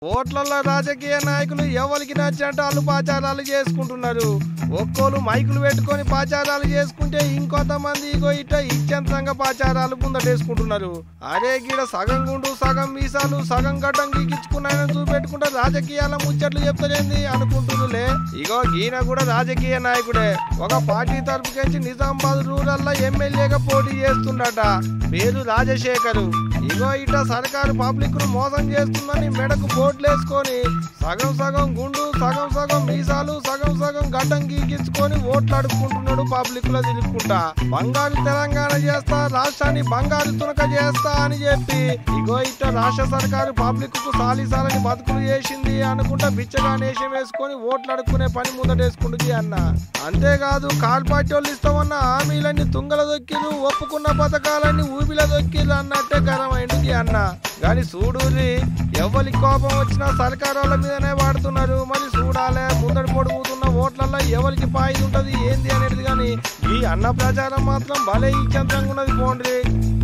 ఓట్లలో రాజకీయ నాయకులు ఎవరికి నచ్చినట్టు వాళ్ళు పాచారాలు చేసుకుంటున్నారు ఒక్కోలు మైకులు పెట్టుకొని పాచారాలు చేసుకుంటే ఇంకొంతమంది ఇగో ఇట ఇచ్చంతంగా పాచారాలు ముందటేసుకుంటున్నారు అరే గీడ సగం గుండు సగం మీసాలు సగం గడ్డం గీకించుకున్నాయని చూపెట్టుకుంటే రాజకీయాల ముచ్చట్లు చెప్తలేంది అనుకుంటున్నారులే ఇగో ఈయన కూడా రాజకీయ నాయకుడే ఒక పార్టీ తరపుకెంచి నిజామాబాద్ రూరల్ లో ఎమ్మెల్యేగా పోటీ చేస్తుండట పేరు రాజశేఖరు ఇగో ఇట సర్కారు పబ్లిక్ ను మోసం చేస్తుందని మెడకు బోట్లు వేసుకొని సగం సగం గుండు సగం సగం మీసాలు సగం సగం గడ్డం గీకించుకొని ఓట్లు అడుక్కుంటున్నాడు పబ్లిక్ లో తిరుగుకుంటా బంగారు తెలంగాణ చేస్తా రాష్ట్రాన్ని బంగారు తునక చేస్తా అని చెప్పి ఇగో ఇట రాష్ట్ర సర్కారు పబ్లిక్ కు సాలిసాలని బతుకులు చేసింది అనుకుంటా బిచ్చగా నేషం వేసుకొని ఓట్లు అడుక్కునే పని ముందటేసుకుంటుంది అన్న అంతేకాదు కాల్ పార్టీ వాళ్ళు ఇస్తామన్న హామీలన్నీ తుంగల దొక్కిరు ఒప్పుకున్న పథకాలన్నీ ఊబిల దొక్కిరు అన్నట్టే గరమైంది అన్న కానీ చూడుర్రి ఎవరికి కోపం వచ్చినా సర్కారు వాళ్ళ మీదనే వాడుతున్నారు మరి చూడాలే ముందడి పొడుగుతున్న ఓట్లల్లో ఎవరికి పాయిది ఉంటది ఏంది అనేది కానీ ఈ అన్న ప్రచారం మాత్రం భలే ఇచ్చంతంగా ఉన్నది పోండ్రి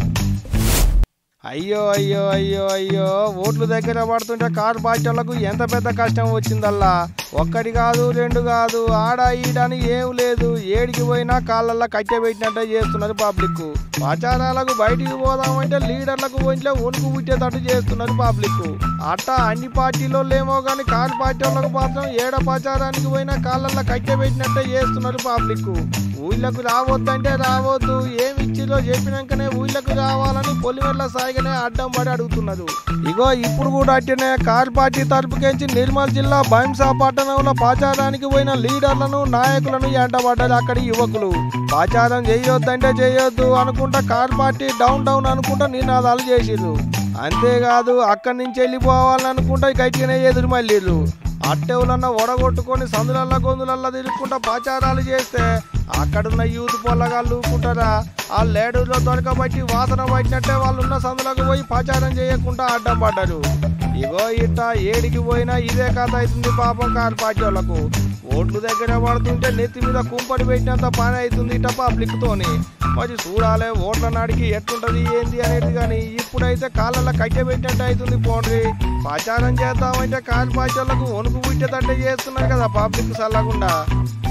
అయ్యో అయ్యో అయ్యో అయ్యో ఓట్లు దగ్గర పడుతుంటే కారు పార్టీలకు ఎంత పెద్ద కష్టం వచ్చిందల్లా ఒక్కటి కాదు రెండు కాదు ఆడ ఈడని ఏం లేదు ఏడికి పోయినా కాళ్ళల్లో కట్టెబెట్టినట్టే చేస్తున్నారు పబ్లిక్ ప్రచారాలకు బయటికి పోదామంటే లీడర్లకు ఒంట్లో వణుకు పుట్టేటట్టు చేస్తున్నారు పబ్లిక్ అట్టా అన్ని పార్టీలో లేమో కానీ కారు పార్టీ వాళ్ళకు మాత్రం ఏడ ప్రచారానికి పోయినా కాళ్ళల్లో కట్టెబెట్టినట్టే చేస్తున్నారు పబ్లిక్ ఊళ్ళకు రావద్దంటే రావద్దు ఏమి ఇచ్చిరో చెప్పినాకనే ఊళ్ళకు రావాలని పొలిమెర్ల సాయిగానే అడ్డం పడి అడుగుతున్నారు ఇగో ఇప్పుడు కూడా అట్టనే కార్ పార్టీ తరపుకెంచి నిర్మల్ జిల్లా బైంసా పట్టణంలో ప్రచారానికి పోయిన లీడర్లను నాయకులను ఎంటబడ్డారు అక్కడి యువకులు ప్రచారం చేయొద్దంటే చేయొద్దు అనుకుంటా కార్ పార్టీ డౌన్ డౌన్ అనుకుంటా నినాదాలు చేసిర్రు అంతేకాదు అక్కడి నుంచి వెళ్ళిపోవాలనుకుంటా గట్టిగానే ఎదురు మళ్ళీరు అట్టెవులన్నా ఒడగొట్టుకొని సందులల్లా గొంతులల్లా తిరుగుకుంటా ప్రచారాలు చేస్తే అక్కడున్న యూత్ పొల్లగాళ్ళు ఊరుకుంటారా ఆ లేడీలో దొరకబట్టి వాసన పట్టినట్టే వాళ్ళు ఉన్న సందులకు పోయి ప్రచారం చేయకుండా అడ్డం పడ్డారు ఇగో ఇట్ట ఏడికి పోయినా ఇదే కథ అవుతుంది పాపం కారు పార్టీ వాళ్ళకు ఓట్లు దగ్గర పడుతుంటే నెత్తి మీద కుంపడి పెట్టినంత పని అవుతుంది ఇట్ట పబ్లిక్ తోని మరి చూడాలి ఓట్ల నాడికి ఎట్లుంటది ఏంది అనేది కానీ ఇప్పుడైతే కాళ్ళల్లో కట్టె పెట్టినట్టు అవుతుంది పోండ్రి ప్రచారం చేద్దామంటే కారు పార్టీ వాళ్ళకు వణుకు పుట్టేటట్టే చేస్తున్నారు కదా పబ్లిక్ చల్లకుండా